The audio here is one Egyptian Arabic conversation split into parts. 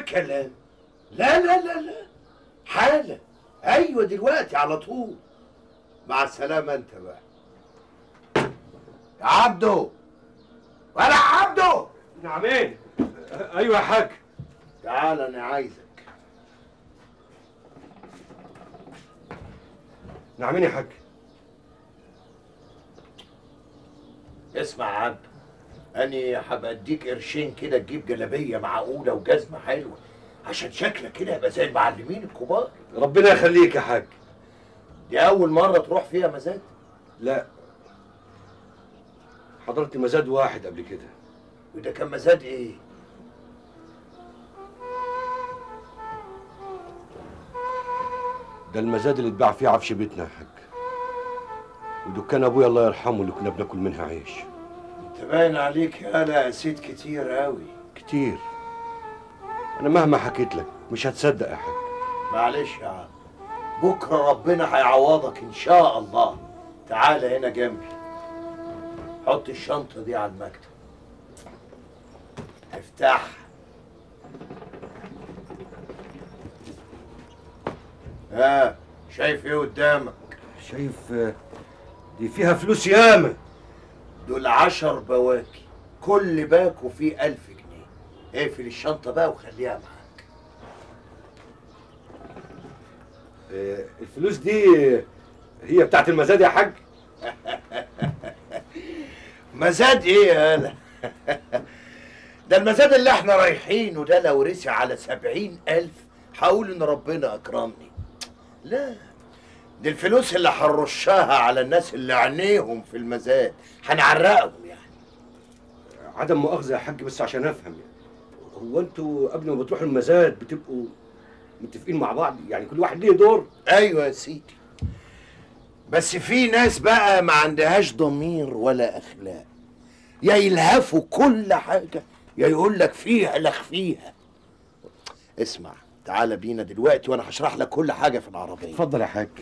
الكلام لا لا لا لا حالا ايوه دلوقتي على طول مع السلامه انت بقى يا عبده ولا عبده نعمين ايوه يا حاج تعال انا عايزك نعمين يا حاج اسمع يا عبده اني هبقى اديك قرشين كده تجيب جلابيه معقوله وجزمه حلوه عشان شكلك كده يبقى زي المعلمين الكبار ربنا يخليك يا حاج دي اول مره تروح فيها مزاد لا حضرت مزاد واحد قبل كده وده كان مزاد ايه ده المزاد اللي اتباع فيه عفش بيتنا يا حاج ودكان ابويا الله يرحمه اللي كنا بناكل منها عيش انت باين عليك يالا قسيت كتير قوي كتير انا مهما حكيت لك مش هتصدق يا حاج معلش يا عم بكره ربنا هيعوضك ان شاء الله تعال هنا جنبي حط الشنطه دي على المكتب افتحها ها شايف ايه قدامك شايف آه، دي فيها فلوس ياما دول عشر بواكي كل باكو فيه ألف جنيه اقفل الشنطة بقى وخليها معاك آه، الفلوس دي آه، هي بتاعت المزاد يا حاج مزاد ايه يا هلا ده المزاد اللي احنا رايحينه ده لو رسي على سبعين ألف هقول إن ربنا أكرمني لا دي الفلوس اللي هنرشها على الناس اللي عينيهم في المزاد هنعرقهم يعني عدم مؤاخذه يا حاج بس عشان افهم يعني هو انتوا قبل ما بتروحوا المزاد بتبقوا متفقين مع بعض يعني كل واحد ليه دور ايوه يا سيدي بس في ناس بقى ما عندهاش ضمير ولا اخلاق يا يلهفوا كل حاجه يا يقول لك فيها لخ فيها اسمع تعال بينا دلوقتي وانا هشرح لك كل حاجه في العربيه اتفضل يا حاج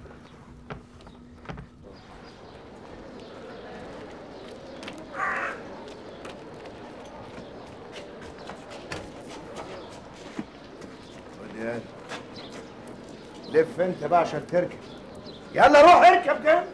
خد يلا. لف انت بقى عشان تركب يلا روح اركب جنبي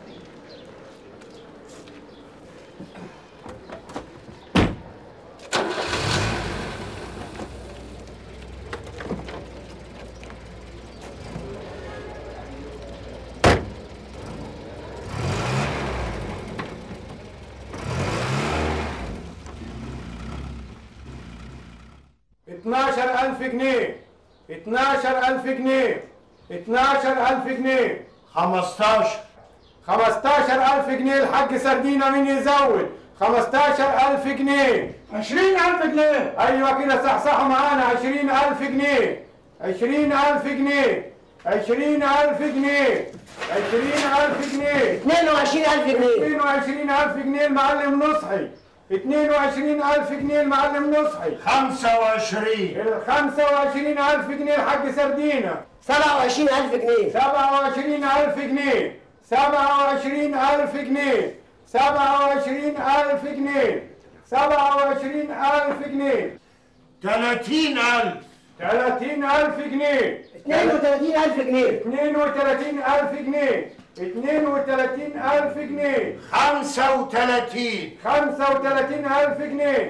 اتناشر ألف جنيه اتناشر ألف جنيه اتناشر ألف جنيه 15 خمستاشر ألف جنيه الحاج سردينة مين يزود خمستاشر ألف جنيه عشرين ألف جنيه أيوة كده صحصحوا معانا عشرين ألف جنيه عشرين ألف جنيه عشرين ألف جنيه عشرين ألف جنيه 22000 جنيه 22000 جنيه المعلم نصحي 22000 جنيه المعلم نصحي 25 ال 25000 جنيه الحاج سردينة 27000 جنيه 27000 جنيه 27000 جنيه 27000 جنيه 27000 جنيه 30000 30000 جنيه 32000 جنيه 32000 جنيه 32000 جنيه 35 35000 جنيه